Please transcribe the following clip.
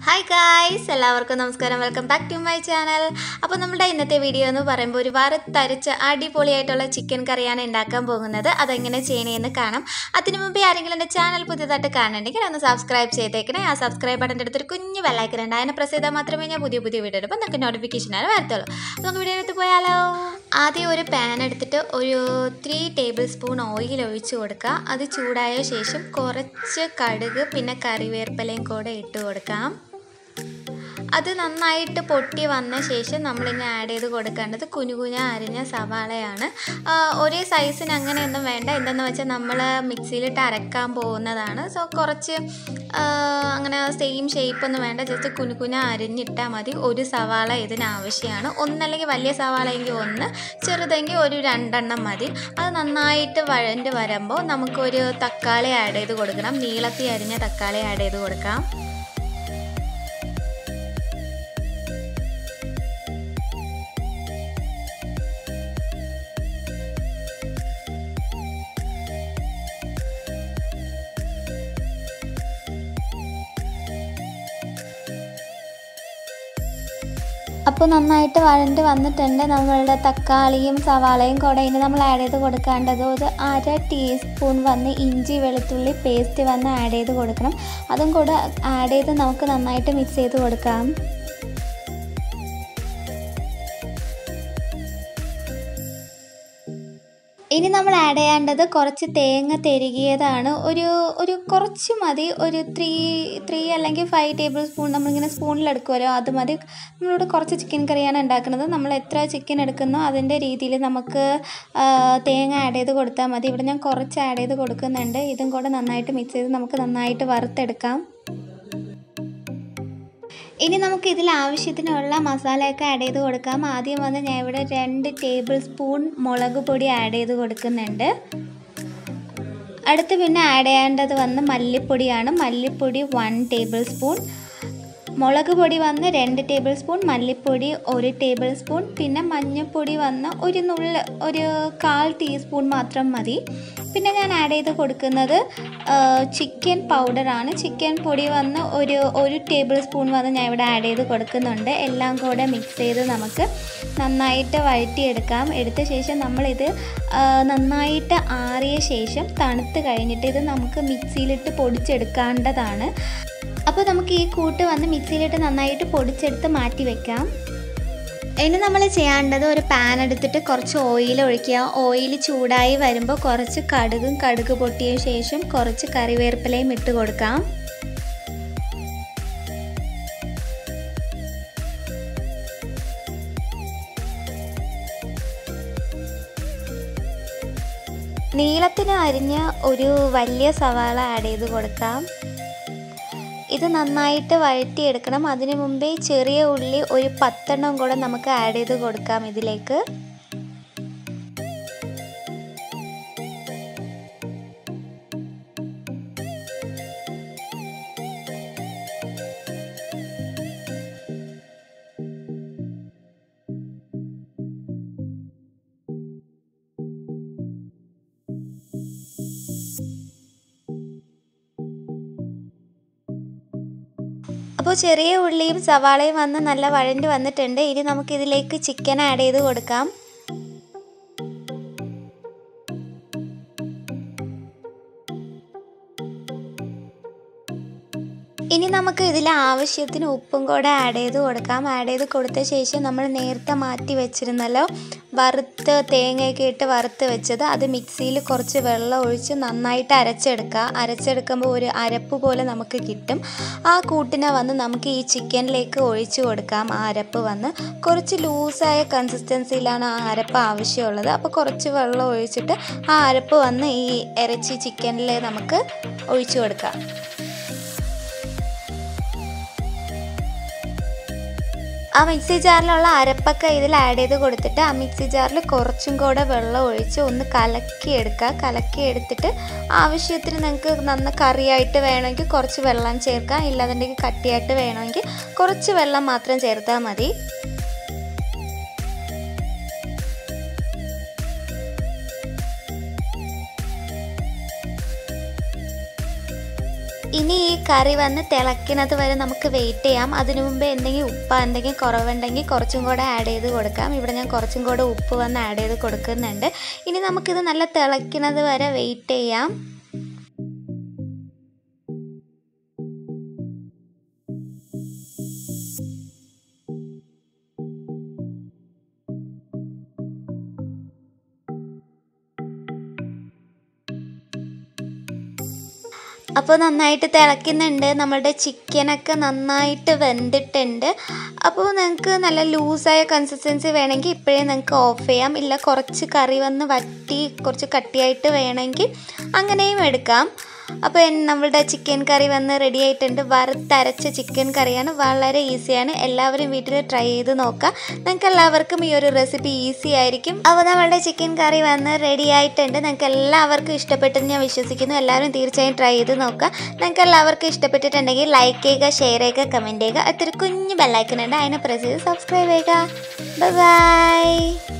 hi guys എല്ലാവർക്കും നമസ്കാരം welcome back to my channel അപ്പോൾ നമ്മുടെ ഇന്നത്തെ വീഡിയോ എന്ന് പറയുമ്പോൾ ഒരു വറുത്തരച്ച അടിപൊളിയായിട്ടുള്ള ചിക്കൻ കറിയാണ് ഉണ്ടാക്കാൻ പോകുന്നത് അതെങ്ങനെ ചെയ്യണമെന്ന് കാണാം അതിനു മുമ്പേ ആരെങ്കിലും എൻ്റെ ചാനൽ പുതിയതായിട്ട് കാണുന്നുണ്ടെങ്കിൽ ഒന്ന് സബ്സ്ക്രൈബ് ചെയ്തേക്കണേ ആ സബ്സ്ക്രൈബ് ബട്ടൻ്റെ അടുത്തൊരു കുഞ്ഞു ബെല്ലൈക്കൻ ഉണ്ട് അതിനെ പ്രസ് ചെയ്താൽ മാത്രമേ ഞാൻ പുതിയ പുതിയ വീഡിയോ ഇടുമ്പോൾ നമുക്ക് നോട്ടിഫിക്കേഷനാണ് വരത്തുള്ളൂ അപ്പോൾ നമുക്ക് വീഡിയോ എടുത്ത് പോയാലോ ആദ്യം ഒരു പാൻ എടുത്തിട്ട് ഒരു ത്രീ ടേബിൾ സ്പൂൺ ഓയിൽ ഒഴിച്ച് കൊടുക്കുക അത് ചൂടായ ശേഷം കുറച്ച് കടുക് പിന്നെ കറിവേപ്പിലയും കൂടെ ഇട്ട് കൊടുക്കാം അത് നന്നായിട്ട് പൊട്ടി വന്ന ശേഷം നമ്മളിനി ആഡ് ചെയ്ത് കൊടുക്കേണ്ടത് കുനുകുന അരിഞ്ഞ സവാളയാണ് ആ, ഒരേ സൈസിന് അങ്ങനെയൊന്നും വേണ്ട എന്തെന്ന് വെച്ചാൽ നമ്മൾ മിക്സിയിലിട്ട് അരക്കാൻ പോകുന്നതാണ് സോ കുറച്ച് ആ, അങ്ങനെ സെയിം ഷേപ്പൊന്നും വേണ്ട ജസ്റ്റ് കുനുകുന അരിഞ്ഞിട്ടാൽ മതി ഒരു സവാള ഇതിന് ആവശ്യമാണ് ഒന്നല്ലെങ്കിൽ വലിയ സവാള എങ്കിൽ ഒന്ന് ചെറുതെങ്കിൽ ഒരു രണ്ടെണ്ണം മതി അത് നന്നായിട്ട് വഴണ്ട് വരുമ്പോൾ നമുക്കൊരു തക്കാളി ആഡ് ചെയ്ത് കൊടുക്കണം നീളത്തിൽ അരിഞ്ഞ തക്കാളി ആഡ് ചെയ്ത് കൊടുക്കാം അപ്പോൾ നന്നായിട്ട് വഴണ്ട് വന്നിട്ടുണ്ട് നമ്മളുടെ തക്കാളിയും സവാളയും കൂടെ ഇനി നമ്മൾ ആഡ് ചെയ്ത് കൊടുക്കേണ്ടത് ഒരു അര ടീസ്പൂൺ വന്ന് ഇഞ്ചി വെളുത്തുള്ളി പേസ്റ്റ് വന്ന് ആഡ് ചെയ്ത് കൊടുക്കണം അതും കൂടെ ആഡ് ചെയ്ത് നമുക്ക് നന്നായിട്ട് മിക്സ് ചെയ്ത് കൊടുക്കാം ഇനി നമ്മൾ ആഡ് ചെയ്യേണ്ടത് കുറച്ച് തേങ്ങ തെരുകിയതാണ് ഒരു ഒരു കുറച്ച് മതി ഒരു ത്രീ ത്രീ അല്ലെങ്കിൽ ഫൈവ് ടേബിൾ സ്പൂൺ നമ്മളിങ്ങനെ സ്പൂണിലെടുക്കുമല്ലോ അത് മതി നമ്മളിവിടെ കുറച്ച് ചിക്കൻ കറിയാണ് ഉണ്ടാക്കുന്നത് നമ്മൾ എത്ര ചിക്കൻ എടുക്കുന്നോ അതിൻ്റെ രീതിയിൽ നമുക്ക് ആ, തേങ്ങ ആഡ് ചെയ്ത് കൊടുത്താൽ മതി ഇവിടെ ഞാൻ കുറച്ച് ആഡ് ചെയ്ത് കൊടുക്കുന്നുണ്ട് ഇതും കൂടെ നന്നായിട്ട് മിക്സ് ചെയ്ത് നമുക്ക് നന്നായിട്ട് വറുത്തെടുക്കാം ഇനി നമുക്ക് ഇതിൽ ആവശ്യത്തിനുള്ള മസാലയൊക്കെ ആഡ് ചെയ്ത് കൊടുക്കാം ആദ്യം വന്ന് ഞാൻ ഇവിടെ രണ്ട് ടേബിൾ സ്പൂൺ മുളക് പൊടി ആഡ് ചെയ്ത് കൊടുക്കുന്നുണ്ട് അടുത്ത് പിന്നെ ആഡ് ചെയ്യേണ്ടത് വന്ന് മല്ലിപ്പൊടിയാണ് മല്ലിപ്പൊടി വൺ ടേബിൾ സ്പൂൺ മുളക് പൊടി വന്ന് രണ്ട് ടേബിൾ സ്പൂൺ മല്ലിപ്പൊടി ഒരു ടേബിൾ സ്പൂൺ പിന്നെ മഞ്ഞൾപ്പൊടി വന്ന് ഒരു നുള്ള് ഒരു കാൽ ടീസ്പൂൺ മാത്രം മതി പിന്നെ ഞാൻ ആഡ് ചെയ്ത് കൊടുക്കുന്നത് ചിക്കൻ പൗഡറാണ് ചിക്കൻ പൊടി വന്ന് ഒരു ഒരു ടേബിൾ സ്പൂൺ വന്ന് ഞാൻ ഇവിടെ ആഡ് ചെയ്ത് കൊടുക്കുന്നുണ്ട് എല്ലാം കൂടെ മിക്സ് ചെയ്ത് നമുക്ക് നന്നായിട്ട് വഴറ്റിയെടുക്കാം എടുത്ത ശേഷം നമ്മളിത് ആ, നന്നായിട്ട് ആറിയ ശേഷം തണുത്ത് കഴിഞ്ഞിട്ട് ഇത് നമുക്ക് മിക്സിയിലിട്ട് പൊടിച്ചെടുക്കേണ്ടതാണ് അപ്പോൾ നമുക്ക് ഈ കൂട്ട് വന്ന് മിക്സിയിലിട്ട് നന്നായിട്ട് പൊടിച്ചെടുത്ത് മാറ്റി വെക്കാം ഇനി നമ്മൾ ചെയ്യേണ്ടത് ഒരു പാൻ എടുത്തിട്ട് കുറച്ച് ഓയിൽ ഒഴിക്കുക ഓയിൽ ചൂടായി വരുമ്പോൾ കുറച്ച് കടുകും കടുക് പൊട്ടിയ ശേഷം കുറച്ച് കറിവേപ്പിലയും ഇട്ട് കൊടുക്കാം നീളത്തിന് അരിഞ്ഞ് ഒരു വലിയ സവാള ആഡ് ചെയ്ത് കൊടുക്കാം ഇത് നന്നായിട്ട് വഴറ്റിയെടുക്കണം അതിനു മുമ്പേ ചെറിയ ഉള്ളി ഒരു പത്തെണ്ണം കൂടെ നമുക്ക് ആഡ് ചെയ്ത് കൊടുക്കാം ഇതിലേക്ക് അപ്പോൾ ചെറിയ ഉള്ളിയും സവാളയും വന്ന് നല്ല വഴണ്ട് വന്നിട്ടുണ്ട് ഇനി നമുക്ക് ഇതിലേക്ക് ചിക്കൻ ആഡ് ചെയ്ത് കൊടുക്കാം ഇനി നമുക്ക് ഇതിൽ ആവശ്യത്തിന് ഉപ്പും കൂടെ ആഡ് ചെയ്ത് കൊടുക്കാം ആഡ് ചെയ്ത് കൊടുത്ത ശേഷം നമ്മൾ നേരത്തെ മാറ്റി വെച്ചിരുന്നല്ലോ വറുത്ത് തേങ്ങയൊക്കെ ഇട്ട് വറുത്ത് വെച്ചത് അത് മിക്സിയിൽ കുറച്ച് വെള്ളം ഒഴിച്ച് നന്നായിട്ട് അരച്ചെടുക്കുക അരച്ചെടുക്കുമ്പോൾ ഒരു അരപ്പ് പോലെ നമുക്ക് കിട്ടും ആ കൂട്ടിനെ വന്ന് നമുക്ക് ഈ ചിക്കനിലേക്ക് ഒഴിച്ച് കൊടുക്കാം ആ അരപ്പ് വന്ന് കുറച്ച് ലൂസായ കൺസിസ്റ്റൻസിയിലാണ് ആ അരപ്പ് ആവശ്യമുള്ളത് അപ്പോൾ കുറച്ച് വെള്ളം ഒഴിച്ചിട്ട് ആ അരപ്പ് വന്ന് ഈ ഇറച്ചി ചിക്കനിൽ നമുക്ക് ഒഴിച്ചു കൊടുക്കാം ആ മിക്സി ജാറിലുള്ള അരപ്പൊക്കെ ഇതിൽ ആഡ് ചെയ്ത് കൊടുത്തിട്ട് ആ മിക്സി ജാറിൽ കുറച്ചും കൂടെ വെള്ളം ഒഴിച്ച് ഒന്ന് കലക്കി എടുക്കുക കലക്കി എടുത്തിട്ട് ആവശ്യത്തിന് നിങ്ങൾക്ക് നന്ന കറിയായിട്ട് വേണമെങ്കിൽ കുറച്ച് വെള്ളം ചേർക്കാം ഇല്ലാന്നുണ്ടെങ്കിൽ കട്ടിയായിട്ട് വേണമെങ്കിൽ കുറച്ച് വെള്ളം മാത്രം ചേർത്താൽ മതി ഇനി ഈ കറി വന്ന് തിളയ്ക്കുന്നത് വരെ നമുക്ക് വെയിറ്റ് ചെയ്യാം അതിനു മുമ്പ് എന്തെങ്കിലും ഉപ്പ് എന്തെങ്കിലും കുറവുണ്ടെങ്കിൽ കുറച്ചും കൂടെ ആഡ് ചെയ്ത് കൊടുക്കാം ഇവിടെ ഞാൻ കുറച്ചും കൂടെ ഉപ്പ് വന്ന് ആഡ് ചെയ്ത് കൊടുക്കുന്നുണ്ട് ഇനി നമുക്കിത് നല്ല തിളയ്ക്കുന്നത് വരെ വെയിറ്റ് ചെയ്യാം അപ്പോൾ നന്നായിട്ട് തിളയ്ക്കുന്നുണ്ട് നമ്മളുടെ ചിക്കനൊക്കെ നന്നായിട്ട് വെന്തിട്ടുണ്ട് അപ്പോൾ നിങ്ങൾക്ക് നല്ല ലൂസായ കൺസിസ്റ്റൻസി വേണമെങ്കിൽ ഇപ്പോഴേ നിങ്ങൾക്ക് ഓഫ് ചെയ്യാം ഇല്ല കുറച്ച് കറി വന്ന് വറ്റി കുറച്ച് കട്ടിയായിട്ട് വേണമെങ്കിൽ അങ്ങനെയും എടുക്കാം അപ്പോൾ നമ്മളുടെ ചിക്കൻ കറി വന്ന് റെഡി ആയിട്ടുണ്ട് വറുത്തരച്ച ചിക്കൻ കറിയാണ് വളരെ ഈസിയാണ് എല്ലാവരും വീട്ടിൽ ട്രൈ ചെയ്ത് നോക്കുക നിങ്ങൾക്ക് എല്ലാവർക്കും ഈ ഒരു റെസിപ്പി ഈസി ആയിരിക്കും അപ്പോൾ നമ്മളുടെ ചിക്കൻ കറി വന്ന് റെഡി ആയിട്ടുണ്ട് നിങ്ങൾക്ക് എല്ലാവർക്കും ഇഷ്ടപ്പെട്ടെന്ന് ഞാൻ വിശ്വസിക്കുന്നു എല്ലാവരും തീർച്ചയായും ട്രൈ ചെയ്ത് നോക്കുക നിങ്ങൾക്ക് എല്ലാവർക്കും ഇഷ്ടപ്പെട്ടിട്ടുണ്ടെങ്കിൽ ലൈക്ക് ചെയ്യുക ഷെയർ ചെയ്യുക കമൻറ്റ് ചെയ്യുക അതൊരു കുഞ്ഞ് ബെല്ലൈക്കൺ ഉണ്ട് അതിനെ പ്രസ് ചെയ്ത് സബ്സ്ക്രൈബ് ചെയ്യുക ബൈ